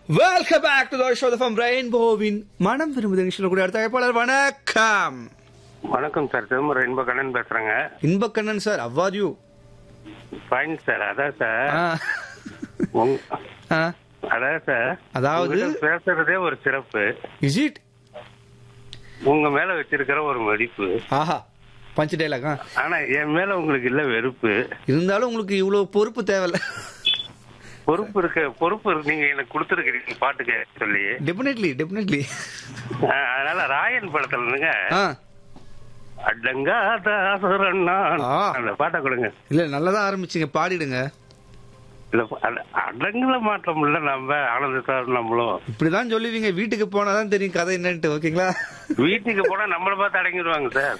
Welcome back to show from ரெயின்போவின் மனம் விரும்புது நிகழ்ச்சியில் கூட அடுத்த அழைப்பாளர் வணக்கம் வணக்கம் சார் திரும்ப இன்ப கண்ணன் பேசுறேங்க Inbakkannan sir how are you fine sir அதான் சார் உங்க அதான் சார் அதாவது- உங்ககிட்ட பேசுறதே ஒரு சிறப்பு இஸ் இட் உங்க மேல வச்சிருக்கிற ஒரு மதிப்பு ஆஹா பஞ்ச் டைலாக் ஆனா என் மேல உங்களுக்கு இல்ல வெறுப்பு இருந்தாலும் உங்களுக்கு இவ்வளவு பொறுப்பு தேவையில்ல பொறுப்பு இருக்க பொறுப்பு இருக்கு நீங்க எனக்கு கொடுத்துருக்கீங்க பாட்டு கேட்க சொல்லி டெஃபினெட்லி டெஃபினெட்லி ஆஹ், அதனால ராயன் படத்துல இருந்துங்க ஆ அடங்காதாசுரன் நான் ஆ. அந்த பாட்டை கொடுங்க இல்ல நல்லதா ஆரம்பிச்சீங்க பாடிடுங்க இல்ல அட- அடங்கல மாட்டோம் இல்ல நம்ம ஆனந்த சார் நம்மளும் இப்படிதான் சொல்லுவீங்க வீட்டுக்கு போனாதான் தெரியும் கதை என்னன்ட்டு ஓகேங்களா வீட்டுக்கு போனா நம்மள பார்த்து அடங்கிடுவாங்க சார்